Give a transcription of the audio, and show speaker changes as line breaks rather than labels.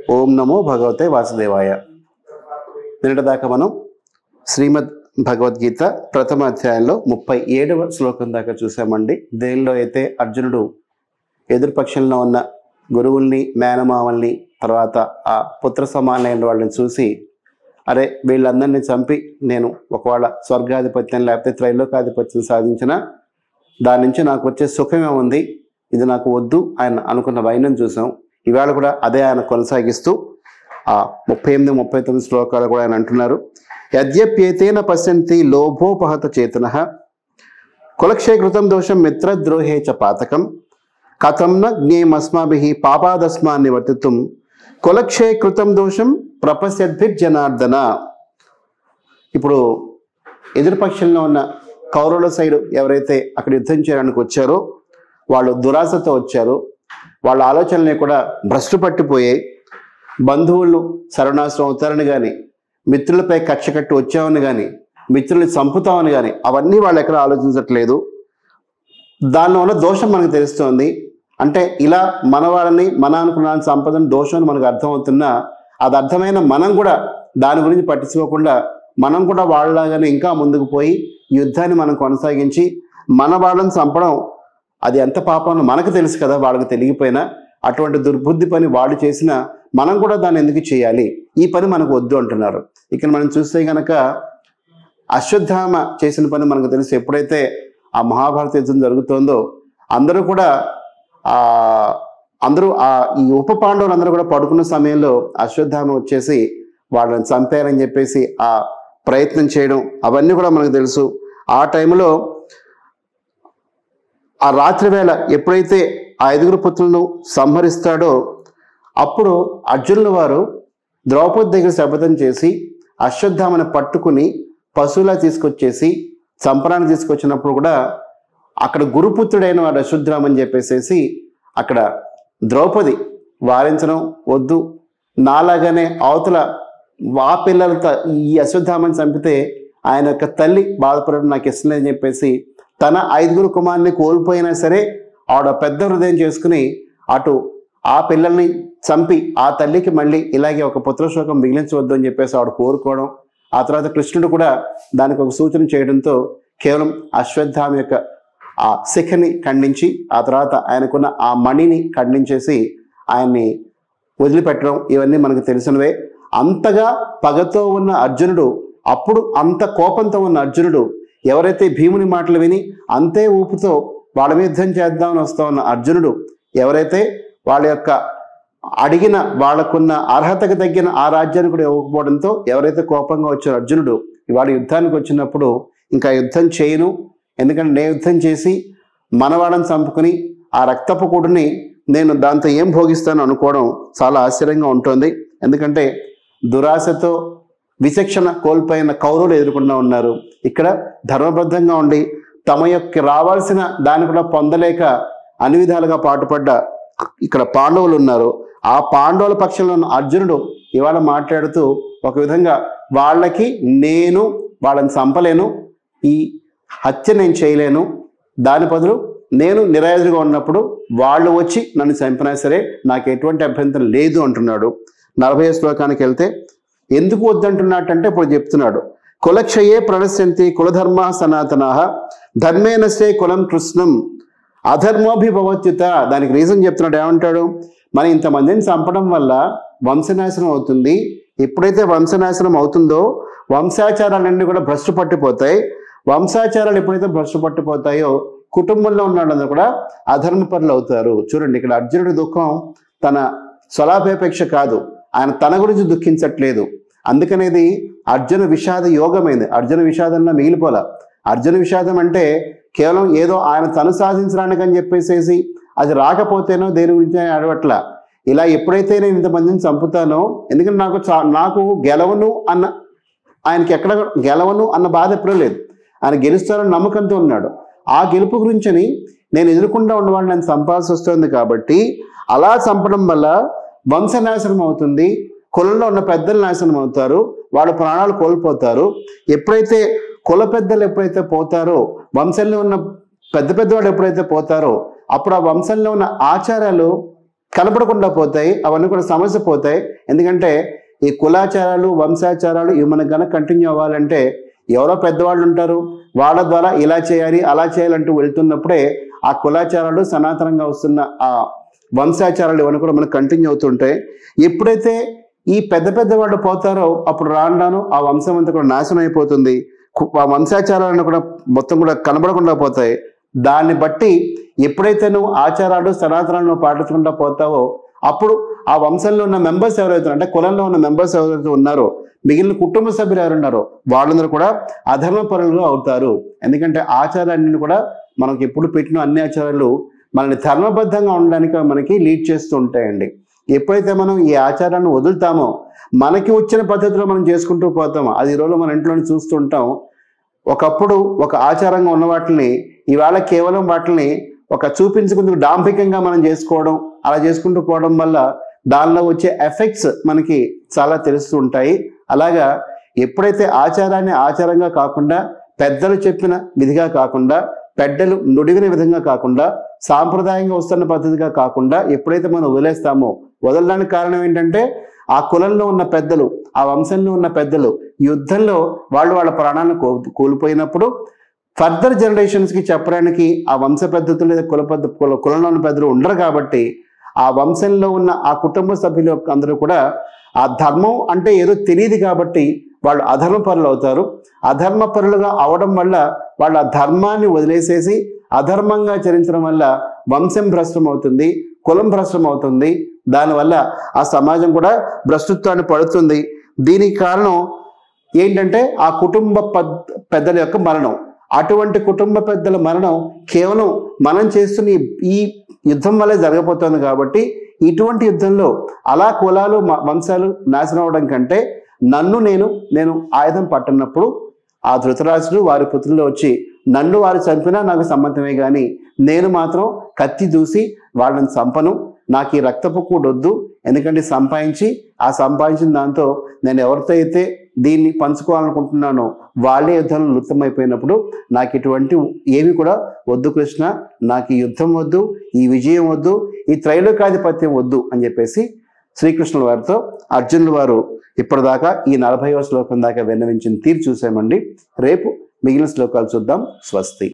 ఓం నమో భగవతే వాసుదేవాయ నిన్నటిదాకా మనం శ్రీమద్ భగవద్గీత ప్రథమ అధ్యాయంలో ముప్పై ఏడవ శ్లోకం దాకా చూసామండి దేనిలో అయితే అర్జునుడు ఎదురుపక్షంలో ఉన్న గురువుల్ని మేనమామల్ని తర్వాత ఆ పుత్ర సమానమైన వాళ్ళని చూసి అరే వీళ్ళందరినీ చంపి నేను ఒకవేళ స్వర్గాధిపత్యం లేకపోతే త్రైలోకాధిపత్యం సాధించిన దాని నుంచి నాకు వచ్చే సుఖమే ఉంది ఇది నాకు వద్దు ఆయన అనుకున్న వైనం చూసాం ఇవాళ కూడా అదే ఆయన కొనసాగిస్తూ ఆ ముప్పై ఎనిమిది ముప్పై తొమ్మిది శ్లోకాలు కూడా ఆయన అంటున్నారు యద్యప్యేతేన పశ్యంతి లోభోపహత చేతన కులక్షయకృతం దోషం మిత్రద్రోహే చ పాతకం కథం న జ్ఞేయమస్మాభి పాపాదస్మాన్ని వర్తిత్వం కులక్షయకృతం దోషం ప్రపశ్యద్భిర్జనార్దన ఇప్పుడు ఎదురుపక్షంలో ఉన్న కౌరవుల సైడు ఎవరైతే అక్కడ యుద్ధం చేయడానికి వచ్చారో వాళ్ళు దురాశతో వచ్చారు వాళ్ళ ఆలోచనలే కూడా భ్రష్టు పట్టిపోయాయి బంధువులు సర్వనాశనం అవుతారని కానీ మిత్రులపై కక్ష కట్టి వచ్చామని కానీ మిత్రుల్ని చంపుతామని కానీ అవన్నీ వాళ్ళు ఎక్కడ ఆలోచించట్లేదు దానిలో ఉన్న దోషం మనకు తెలుస్తోంది అంటే ఇలా మన వాళ్ళని మన అనుకున్న సంపదను దోషం అని మనకు అర్థమవుతున్నా అది అర్థమైన మనం కూడా దాని గురించి పట్టించుకోకుండా మనం కూడా వాళ్ళలాగానే ఇంకా ముందుకు పోయి యుద్ధాన్ని మనం కొనసాగించి మన వాళ్ళని చంపడం అది ఎంత పాపం మనకు తెలుసు కదా వాళ్ళకి తెలియపోయినా అటువంటి దుర్బుద్ధి పని వాళ్ళు చేసినా మనం కూడా దాన్ని ఎందుకు చేయాలి ఈ పని మనకు వద్దు అంటున్నారు ఇక్కడ మనం చూస్తే గనక అశ్వత్థామ చేసిన పని మనకు తెలుసు ఎప్పుడైతే ఆ మహాభారత యుద్ధం జరుగుతోందో అందరూ కూడా ఆ అందరూ ఆ ఈ ఉప పాండవులు అందరూ కూడా పడుకున్న సమయంలో అశ్వత్థామ వచ్చేసి వాళ్ళని చంపారని చెప్పేసి ఆ ప్రయత్నం చేయడం అవన్నీ కూడా మనకు తెలుసు ఆ టైంలో ఆ రాత్రి వేళ ఎప్పుడైతే ఆ ఐదుగురు పుత్రులను సంహరిస్తాడో అప్పుడు అర్జునుల వారు ద్రౌపది దగ్గర శపథం చేసి అశ్వత్థామని పట్టుకుని పశువులా తీసుకొచ్చేసి చంపరానికి తీసుకొచ్చినప్పుడు కూడా అక్కడ గురుపుత్రుడైన వాడు అశ్వత్థామ అని చెప్పేసేసి అక్కడ ద్రౌపది వారించడం వద్దు నాలాగానే అవతల ఆ పిల్లలతో ఈ అశ్వత్థామని చంపితే ఆయన యొక్క తల్లి బాధపడడం నాకు ఇష్టం లేదని చెప్పేసి తన ఐదుగురు కుమారుని కోల్పోయినా సరే ఆవిడ పెద్ద హృదయం చేసుకుని అటు ఆ పిల్లల్ని చంపి ఆ తల్లికి మళ్ళీ ఇలాగే ఒక పుత్రశోకం మిగిలించవద్దు అని చెప్పేసి ఆవిడ కోరుకోవడం ఆ తర్వాత కృష్ణుడు కూడా దానికి ఒక సూచన చేయడంతో కేవలం అశ్వత్థామ యొక్క ఆ శిఖని ఖండించి ఆ తర్వాత ఆయనకున్న ఆ మణిని ఖండించేసి ఆయన్ని వదిలిపెట్టడం ఇవన్నీ మనకు తెలిసినవే అంతగా పగతో ఉన్న అర్జునుడు అప్పుడు అంత కోపంతో ఉన్న అర్జునుడు ఎవరైతే భీముని మాటలు విని అంతే ఊపుతో వాళ్ళ మీద యుద్ధం చేద్దామని వస్తా ఉన్న అర్జునుడు ఎవరైతే వాళ్ళ యొక్క అడిగిన వాళ్ళకున్న అర్హతకు తగ్గిన ఆ రాజ్యాన్ని కూడా ఇవ్వకపోవడంతో ఎవరైతే కోపంగా వచ్చారో అర్జునుడు ఇవాళ యుద్ధానికి వచ్చినప్పుడు ఇంకా యుద్ధం చేయను ఎందుకంటే నేను యుద్ధం చేసి మనవాళ్ళని చంపుకుని ఆ రక్తపు కూడుని నేను దాంతో ఏం భోగిస్తాను అనుకోవడం చాలా ఆశ్చర్యంగా ఉంటుంది ఎందుకంటే దురాశతో విచక్షణ కోల్పోయిన కౌరవులు ఎదుర్కొంటూ ఉన్నారు ఇక్కడ ధర్మబద్ధంగా ఉండి తమ యొక్క రావాల్సిన దాన్ని కూడా పొందలేక అన్ని విధాలుగా పాటుపడ్డ ఇక్కడ పాండవులు ఉన్నారు ఆ పాండవుల పక్షంలో ఉన్న అర్జునుడు ఇవాళ మాట్లాడుతూ ఒక విధంగా వాళ్ళకి నేను వాళ్ళని చంపలేను ఈ హత్య నేను చేయలేను దాని బదులు నేను నిరాయుధుగా ఉన్నప్పుడు వాళ్ళు వచ్చి నన్ను చంపినా సరే నాకు ఎటువంటి అభ్యంతరం లేదు అంటున్నాడు నలభై శ్లోకానికి వెళ్తే ఎందుకు వద్దంటున్నట్టంటే ఇప్పుడు చెప్తున్నాడు కులక్షయే ప్రణశ్యంతి కులధర్మ సనాతన ధర్మేనస్తే కులం కృష్ణం అధర్మోభిభవత్యుత దానికి రీజన్ చెప్తున్నాడు ఏమంటాడు మనం ఇంతమందిని చంపడం వల్ల వంశనాశనం అవుతుంది ఎప్పుడైతే వంశనాశనం అవుతుందో వంశాచారాలన్నీ కూడా భ్రష్టు పట్టిపోతాయి వంశాచారాలు ఎప్పుడైతే భ్రష్టు పట్టిపోతాయో కుటుంబంలో ఉన్న వాళ్ళందరూ కూడా అధర్మపరులు అవుతారు చూడండి ఇక్కడ అర్జునుడి దుఃఖం తన స్వలాభాపేక్ష కాదు ఆయన తన గురించి దుఃఖించట్లేదు అందుకనేది అర్జున విషాద యోగమైంది అర్జున విషాదంలో మిగిలిపోలా అర్జున విషాదం అంటే కేవలం ఏదో ఆయన తను సాధించడానికి అని చెప్పేసేసి అది రాకపోతేనో దేని గురించి ఆయన అడవట్లా ఇలా ఎప్పుడైతే నేను ఇంతమందిని చంపుతానో ఎందుకంటే నాకు చా- నాకు గెలవను అన్న ఆయనకి ఎక్కడ గెలవను అన్న బాధ ఎప్పుడూ లేదు ఆయన గెలుస్తారని నమ్మకంతో ఉన్నాడు ఆ గెలుపు గురించని నేను ఎదుర్కొంటూ ఉన్నవాడిని నేను చంపాల్సి వస్తుంది కాబట్టి అలా చంపడం వల్ల వంశనాశనం అవుతుంది కులంలో ఉన్న పెద్దలు నాశనం అవుతారు వాళ్ళ ప్రాణాలు కోల్పోతారు ఎప్పుడైతే కుల పెద్దలు ఎప్పుడైతే పోతారో వంశంలో ఉన్న పెద్ద పెద్దవాడు ఎప్పుడైతే పోతారో అప్పుడు ఆ వంశంలో ఉన్న ఆచారాలు కనపడకుండా పోతాయి అవన్నీ కూడా సమస్య పోతాయి ఎందుకంటే ఈ కులాచారాలు వంశాచారాలు ఇవి మనకు కనుక కంటిన్యూ అవ్వాలంటే ఎవరో పెద్దవాళ్ళు ఉంటారు వాళ్ళ ద్వారా ఇలా చేయాలి అలా చేయాలంటూ వెళ్తున్నప్పుడే ఆ కులాచారాలు సనాతనంగా వస్తున్న ఆ వంశాచారాలు ఇవన్నీ కూడా మనకు కంటిన్యూ అవుతుంటాయి ఎప్పుడైతే ఈ పెద్ద పెద్ద వాళ్ళు పోతారో అప్పుడు రాను రాను ఆ వంశం అంతా కూడా నాశనం అయిపోతుంది కు- ఆ వంశాచారాలను కూడా మొత్తం కూడా కనబడకుండా పోతాయి దాన్ని బట్టి ఎప్పుడైతే నువ్వు ఆచారాలు సనాతనాలను పాటించకుండా పోతావో అప్పుడు ఆ వంశంలో ఉన్న మెంబర్స్ ఎవరైతే అంటే కులంలో ఉన్న మెంబర్స్ ఎవరైతే ఉన్నారో మిగిలిన కుటుంబ సభ్యులు ఎవరున్నారో వాళ్ళందరూ కూడా అధర్మ పరులుగా అవుతారు ఎందుకంటే ఆచారాన్ని కూడా మనకి ఎప్పుడు పెట్టిన అన్ని ఆచారాలు మనల్ని ధర్మబద్ధంగా ఉండడానికి మనకి లీడ్ చేస్తూ ఉంటాయండి ఎప్పుడైతే మనం ఈ ఆచారాన్ని వదులుతామో మనకి వచ్చిన పద్ధతిలో మనం చేసుకుంటూ పోతామో అది ఈ రోజు మన ఇంట్లోనే చూస్తుంటాం ఒకప్పుడు ఒక ఆచారంగా ఉన్న వాటిని ఇవాళ కేవలం వాటిని ఒక చూపించుకుందుకు డాంభికంగా మనం చేసుకోవడం అలా చేసుకుంటూ పోవడం వల్ల దానిలో వచ్చే ఎఫెక్ట్స్ మనకి చాలా తెలుస్తూ ఉంటాయి అలాగా ఎప్పుడైతే ఆచారాన్ని ఆచారంగా కాకుండా పెద్దలు చెప్పిన విధిగా కాకుండా పెద్దలు నుడిగిన విధంగా కాకుండా సాంప్రదాయంగా వస్తున్న పద్ధతిగా కాకుండా ఎప్పుడైతే మనం వదిలేస్తామో వదలడానికి కారణం ఏంటంటే ఆ కులంలో ఉన్న పెద్దలు ఆ వంశంలో ఉన్న పెద్దలు యుద్ధంలో వాళ్ళు వాళ్ళ ప్రాణాలను కో కోల్పోయినప్పుడు ఫర్దర్ జనరేషన్స్కి చెప్పడానికి ఆ వంశ పద్ధతులు లేదా కుల పద్ధ కుల కులంలో ఉన్న పెద్దలు ఉండరు కాబట్టి ఆ వంశంలో ఉన్న ఆ కుటుంబ సభ్యులు యొక్క అందరూ కూడా ఆ ధర్మం అంటే ఏదో తెలియదు కాబట్టి వాళ్ళు అధర్మ పరులు అవుతారు అధర్మ పరులుగా అవడం వల్ల వాళ్ళ ఆ ధర్మాన్ని వదిలేసేసి అధర్మంగా చరించడం వల్ల వంశం భ్రష్టం అవుతుంది కులం భ్రష్టం అవుతుంది దానివల్ల ఆ సమాజం కూడా భ్రష్టత్వాన్ని పడుతుంది దీనికి కారణం ఏంటంటే ఆ కుటుంబ పద్- పెద్దల యొక్క మరణం అటువంటి కుటుంబ పెద్దల మరణం కేవలం మనం చేస్తున్న ఈ- ఈ యుద్ధం వల్లే జరగబోతోంది కాబట్టి ఇటువంటి యుద్ధంలో అలా కులాలు మ- వంశాలు నాశనం అవడం కంటే నన్ను నేను నేను ఆయుధం పట్టనప్పుడు ఆ ధృతరాజుడు వారి పుత్రులు వచ్చి నన్ను వారు చంపినా నాకు సంబంధమే కానీ నేను మాత్రం కత్తి దూసి వాళ్ళని చంపను నాకు ఈ రక్తపు కూడా వద్దు ఎందుకంటే సంపాదించి ఆ సంపాదించిన దాంతో నేను ఎవరితో అయితే దీన్ని పంచుకోవాలనుకుంటున్నానో వాళ్ళే యుద్ధంలో లుప్తమైపోయినప్పుడు నాకు ఇటువంటి ఏమి కూడా వద్దు కృష్ణ నాకు ఈ యుద్ధం వద్దు ఈ విజయం వద్దు ఈ త్రైలోకాధిపత్యం వద్దు అని చెప్పేసి శ్రీకృష్ణుల వారితో అర్జునుల వారు ఇప్పటిదాకా ఈ నలభైవ శ్లోకం దాకా విన్నవించిన తీరు చూసామండి రేపు మిగిలిన శ్లోకాలు చూద్దాం స్వస్తి